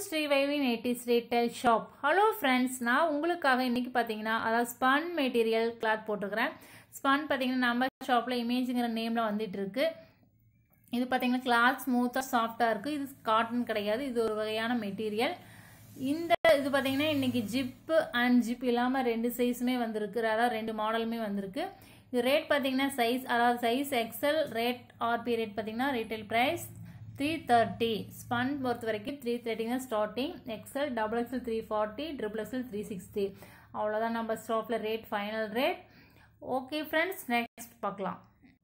ஸ்ரீ வைவின் eighties retail shop hello friends நான் உங்களுக்காக இன்னைக்கு பார்த்தீங்கன்னா அதாவது ஸ்பன் மெட்டீரியல் கிளாத் போட்டிருக்கிறேன் ஸ்பன் பார்த்தீங்கன்னா நம்ம ஷாப்பில் இமேஜுங்கிற நேமில் வந்துட்டு இருக்கு இது பார்த்தீங்கன்னா கிளாத் ஸ்மூத்தாக சாஃப்டாக இருக்குது இது காட்டன் கிடையாது இது ஒரு வகையான மெட்டீரியல் இந்த இது பார்த்தீங்கன்னா இன்னைக்கு ஜிப்பு அண்ட் ஜிப் இல்லாமல் ரெண்டு சைஸுமே வந்திருக்கு அதாவது ரெண்டு மாடலுமே வந்திருக்கு இது ரேட் பார்த்தீங்கன்னா சைஸ் அதாவது size XL rate RP rate பார்த்தீங்கன்னா retail price three thirty spun பொறுத்த வரைக்கும் த்ரீ தேர்ட்டி தான் starting XL double XL three forty triple XL three sixty அவ்வளோதான் நம்ம ஸ்டாப்பில் rate final rate okay friends next பார்க்கலாம்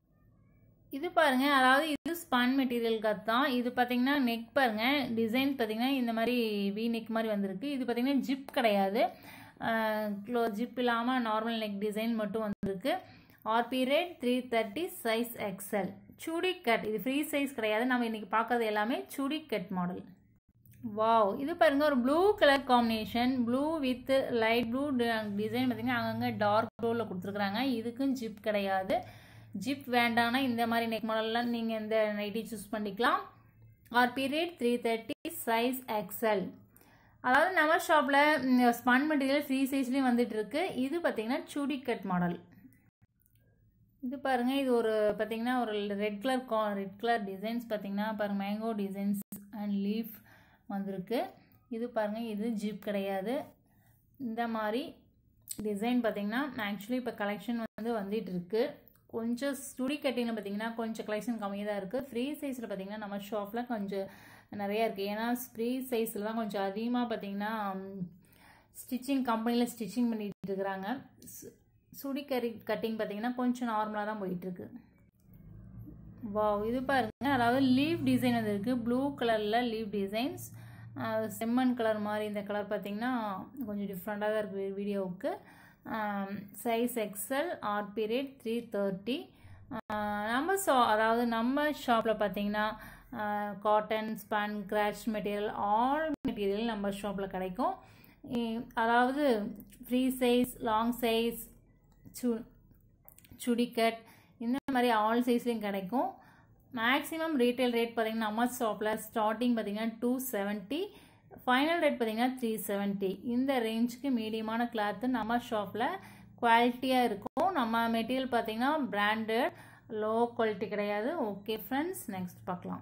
இது பாருங்க அதாவது இது ஸ்பன் மெட்டீரியலுக்கு தான் இது பார்த்தீங்கன்னா நெக் பாருங்க டிசைன் பார்த்தீங்கன்னா இந்த மாதிரி வி நெக் மாதிரி வந்திருக்கு இது பார்த்தீங்கன்னா ஜிப் கிடையாது க்ளோ ஜிப் இல்லாமல் நார்மல் நெக் டிசைன் மட்டும் வந்திருக்கு RP rate three thirty size XL சுடி கட் இது ஃப்ரீ சைஸ் கிடையாது நம்ம இன்னைக்கு பார்க்கறது எல்லாமே சுடி கட் மாடல் வாவ் இது பாருங்க ஒரு blue colour combination blue with light blue design பார்த்தீங்கன்னா அங்கங்கே டார்க் ப்ளூவில் கொடுத்துருக்குறாங்க இதுக்கும் ஜிப் கிடையாது ஜிப் வேண்டாம்னா இந்த மாதிரி நெக் மாடல்லாம் நீங்கள் இந்த நைட்டி சூஸ் பண்ணிக்கலாம் RP rate three thirty size XL அதாவது நம்ம ஷாப்பில் ஸ்பன் மெட்டீரியல் ஃப்ரீ சைஸ்லேயும் வந்துட்டு இருக்கு இது பார்த்தீங்கன்னா சுடி கட் மாடல் இது பாருங்க இது ஒரு பார்த்தீங்கன்னா ஒரு ரெட் கலர் கா ரெட் கலர் டிசைன்ஸ் பார்த்தீங்கன்னா பாருங்க மேங்கோ டிசைன்ஸ் அண்ட் லீஃப் வந்திருக்கு இது பாருங்க இது ஜிப் கிடையாது இந்த மாதிரி டிசைன் பார்த்தீங்கன்னா ஆக்சுவலி இப்போ கலெக்ஷன் வந்து வந்துட்டு இருக்கு கொஞ்சம் ஸ்டுடி கட்டிங்கில் பார்த்தீங்கன்னா கொஞ்சம் கலெக்ஷன் கம்மியாக தான் இருக்குது ஃப்ரீ சைஸில் பார்த்தீங்கன்னா நம்ம ஷாப்பில் கொஞ்சம் நிறையா இருக்குது ஏன்னா ஃப்ரீ சைஸில் தான் கொஞ்சம் அதிகமாக பார்த்தீங்கன்னா ஸ்டிச்சிங் கம்பெனியில் ஸ்டிச்சிங் பண்ணிட்டு இருக்கிறாங்க சுடி கறி கட்டிங் பார்த்தீங்கன்னா கொஞ்சம் நார்மலாக தான் போயிட்டுருக்கு வா இது பாருங்க அதாவது லீவ் டிசைன் வந்து இருக்குது ப்ளூ கலரில் லீவ் டிசைன்ஸ் செம்மண் கலர் மாதிரி இந்த கலர் பார்த்தீங்கன்னா கொஞ்சம் டிஃப்ரெண்ட்டாக தான் இருக்குது வீடியோவுக்கு size XL RP rate three thirty நம்ம ஷா அதாவது நம்ம ஷாப்பில் பார்த்தீங்கன்னா cotton spun crash material all material நம்ம ஷாப்பில் கிடைக்கும் அதாவது ஃப்ரீ சைஸ் லாங் சைஸ் சு சுடிக்கட் இந்த மாதிரி ஆல் சைஸ்லேயும் கிடைக்கும் மேக்ஸிமம் ரீட்டைல் ரேட் பார்த்தீங்கன்னா நம்ம ஷாப்பில் ஸ்டார்டிங் பார்த்தீங்கன்னா டூ செவன்ட்டி ஃபைனல் ரேட் பார்த்தீங்கன்னா த்ரீ செவன்ட்டி இந்த ரேஞ்சுக்கு மீடியமான கிளாத்து நம்ம ஷாப்பில் குவாலிட்டியாக இருக்கும் நம்ம மெட்டீரியல் பார்த்தீங்கன்னா பிராண்டட் லோ குவாலிட்டி கிடையாது ஓகே ஃப்ரெண்ட்ஸ் நெக்ஸ்ட் பார்க்கலாம்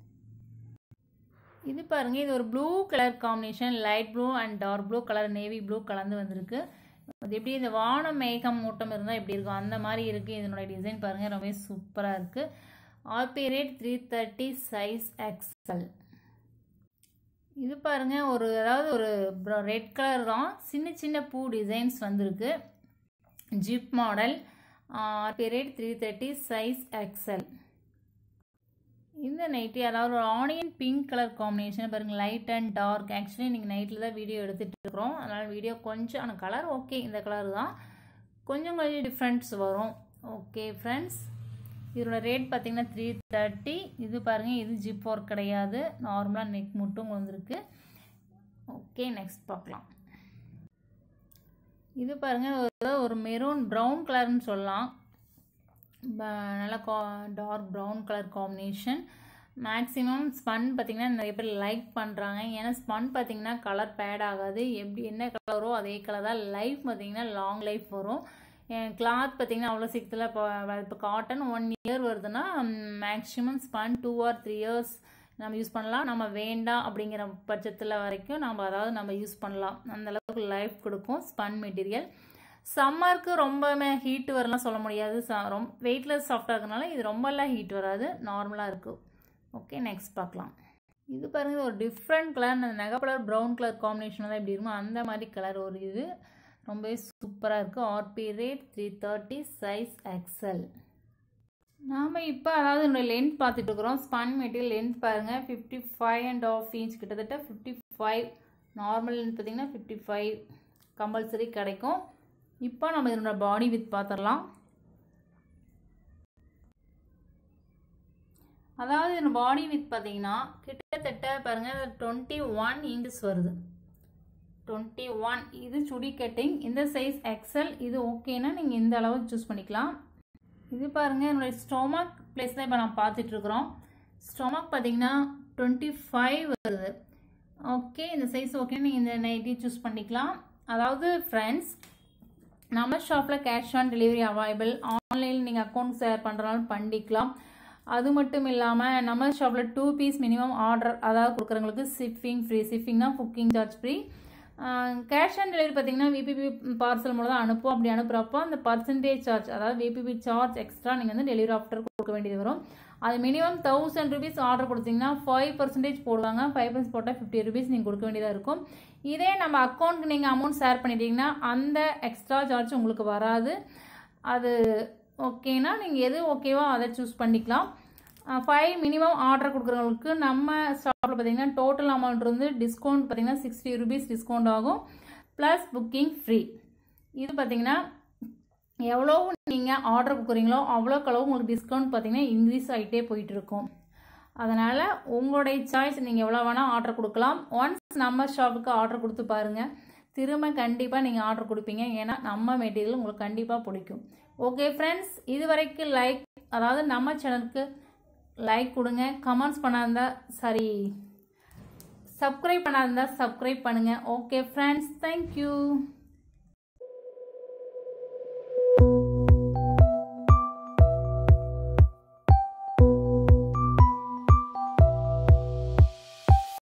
இது பாருங்க இது ஒரு blue colour combination light blue and dark blue colour navy blue கலந்து வந்திருக்கு அது எப்படி இந்த வானம் மேகம் மூட்டம் இருந்தால் எப்படி இருக்கும் அந்த மாதிரி இருக்குது இதனுடைய டிசைன் பாருங்கள் ரொம்பவே சூப்பராக இருக்குது RP rate three thirty size XL இது பாருங்க ஒரு அதாவது ஒரு ரெட் கலர் தான் சின்ன சின்ன பூ டிசைன்ஸ் வந்திருக்கு zip model RP rate three thirty size XL இந்த நைட்டி அதாவது ஒரு ஆனியன் பிங்க் கலர் காம்பினேஷன் பாருங்கள் லைட் அண்ட் டார்க் ஆக்சுவலி நீங்கள் நைட்டில் தான் வீடியோ எடுத்துகிட்டு இருக்கிறோம் அதனால் வீடியோ கொஞ்சம் ஆனால் கலர் ஓகே இந்த கலர் தான் கொஞ்சம் கொஞ்சம் டிஃப்ரெண்ட்ஸ் வரும் ஓகே ஃப்ரெண்ட்ஸ் இதோட ரேட் பார்த்தீங்கன்னா த்ரீ தேர்ட்டி இது பாருங்கள் இது ஜிப் ஒர்க் கிடையாது நார்மலாக நெக் மட்டும் வந்திருக்கு ஓகே நெக்ஸ்ட் பார்க்கலாம் இது பாருங்கள் ஒரு மெரூன் ப்ரௌன் கலர்னு சொல்லலாம் நல்லா கா dark brown colour combination maximum spun பார்த்திங்கன்னா நிறைய பேர் லைக் பண்ணுறாங்க ஏன்னா ஸ்பன் பார்த்திங்கன்னா கலர் பேட் ஆகாது எப்படி என்ன கலரோ அதே கலர் தான் லைஃப் பார்த்திங்கன்னா லாங் லைஃப் வரும் கிளாத் பார்த்திங்கன்னா அவ்வளோ சீக்கிரத்தில் இப்போ இப்போ காட்டன் ஒன் இயர் வருதுன்னா maximum spun two or three years நம்ம யூஸ் பண்ணலாம் நம்ம வேண்டாம் அப்படிங்கிற பட்சத்தில் வரைக்கும் நம்ம அதாவது நம்ம யூஸ் பண்ணலாம் அந்தளவுக்கு லைஃப் கொடுக்கும் ஸ்பன் மெட்டீரியல் சம்மருக்கு ரொம்பவே ஹீட் வரலாம் சொல்ல முடியாது ரொம்ப வெயிட்லெஸ் சாஃப்டாக இருக்கனால இது ரொம்பலாம் ஹீட் வராது நார்மலாக இருக்கும் ஓகே நெக்ஸ்ட் பார்க்கலாம் இது பாருங்கள் ஒரு டிஃப்ரெண்ட் கலர் அந்த நகை கலர் ப்ரௌன் கலர் காம்பினேஷன் தான் எப்படி இருக்கும் அந்த மாதிரி கலர் ஒரு இது ரொம்பவே சூப்பராக இருக்குது RP rate three thirty size XL நாம் இப்போ அதாவது என்னோட லென்த் பார்த்துட்டு இருக்கிறோம் ஸ்பன் மெட்டீரியல் லென்த் பாருங்கள் fifty five and half inch கிட்டத்தட்ட ஃபிஃப்டி ஃபைவ் நார்மல் லென்த் பார்த்திங்கன்னா ஃபிஃப்டி ஃபைவ் கம்பல்சரி கிடைக்கும் இப்போ நம்ம இதனோட பாடி வித் பார்த்துடலாம் அதாவது இதோட பாடி வித் பார்த்தீங்கன்னா கிட்டத்தட்ட பாருங்கள் டுவெண்ட்டி ஒன் இன்ச்சஸ் வருது டுவெண்ட்டி ஒன் இது சுடி கட்டிங் இந்த சைஸ் எக்ஸல் இது ஓகேனா நீங்கள் இந்த அளவு சூஸ் பண்ணிக்கலாம் இது பாருங்கள் என்னுடைய ஸ்டொமக் பிளேஸ் தான் இப்போ நான் பார்த்துட்ருக்குறோம் ஸ்டொமக் பார்த்தீங்கன்னா டுவெண்ட்டி ஃபைவ் வருது ஓகே இந்த சைஸ் ஓகே நீங்கள் இந்த நைட்டி சூஸ் பண்ணிக்கலாம் அதாவது ஃப்ரெண்ட்ஸ் நம்ம ஷாப்பில் கேஷ் ஆன் டெலிவரி அவைலபிள் ஆன்லைனில் நீங்கள் அக்கௌண்ட் ஷேர் பண்ணுறனாலும் பண்ணிக்கலாம் அது மட்டும் இல்லாமல் நம்ம ஷாப்பில் டூ பீஸ் மினிமம் ஆர்டர் அதாவது கொடுக்குறவங்களுக்கு ஷிப்பிங் ஃப்ரீ ஷிப்பிங்னா booking charge free cash on delivery பார்த்தீங்கன்னா விபிபி பார்சல் மூலம் தான் அனுப்புவோம் அப்படி அனுப்புகிறப்போ அந்த பர்சன்டேஜ் சார்ஜ் அதாவது விபிபி சார்ஜ் எக்ஸ்ட்ரா நீங்கள் வந்து டெலிவரி ஆஃப்டர் கொடுக்க வேண்டியது வரும் அது மினிமம் தௌசண்ட் ருபீஸ் ஆர்டர் கொடுத்தீங்கன்னா ஃபைவ் பர்சன்டேஜ் போடுவாங்க ஃபைவ் பர்சன்ட் போட்டால் ஃபிஃப்டி ருபீஸ் நீங்கள் கொடுக்க வேண்டியதாக இருக்கும் இதே நம்ம அக்கௌண்ட்டுக்கு நீங்கள் அமௌண்ட் ஷேர் பண்ணிட்டீங்கன்னா அந்த எக்ஸ்ட்ரா சார்ஜ் உங்களுக்கு வராது அது ஓகேனா நீங்கள் எது ஓகேவோ அதை சூஸ் பண்ணிக்கலாம் ஃபைவ் மினிமம் ஆர்டர் கொடுக்குறவங்களுக்கு நம்ம ஷாப்பில் பார்த்தீங்கன்னா டோட்டல் அமௌண்ட் வந்து டிஸ்கவுண்ட் பார்த்தீங்கன்னா சிக்ஸ்டி ருபீஸ் டிஸ்கவுண்ட் ஆகும் ப்ளஸ் புக்கிங் ஃப்ரீ இது பார்த்தீங்கன்னா எவ்வளோ நீங்கள் ஆர்டர் கொடுக்குறீங்களோ அவ்வளோக்கு அளவு உங்களுக்கு டிஸ்கவுண்ட் பார்த்தீங்கன்னா இன்க்ரீஸ் ஆகிட்டே போயிட்டு இருக்கும் அதனால் உங்களுடைய சாய்ஸ் நீங்கள் எவ்வளோ வேணால் ஆர்டர் கொடுக்கலாம் ஒன்ஸ் நம்ம ஷாப்புக்கு ஆர்டர் கொடுத்து பாருங்கள் திரும்ப கண்டிப்பாக நீங்கள் ஆர்டர் கொடுப்பீங்க ஏன்னா நம்ம மெட்டீரியல் உங்களுக்கு கண்டிப்பாக பிடிக்கும் ஓகே ஃப்ரெண்ட்ஸ் இது வரைக்கும் லைக் அதாவது நம்ம சேனலுக்கு லைக் கொடுங்க கமெண்ட்ஸ் பண்ணாந்தா சாரி சப்ஸ்கிரைப் பண்ணாதிருந்தா சப்ஸ்கிரைப் பண்ணுங்கள் ஓகே ஃப்ரெண்ட்ஸ் தேங்க்யூ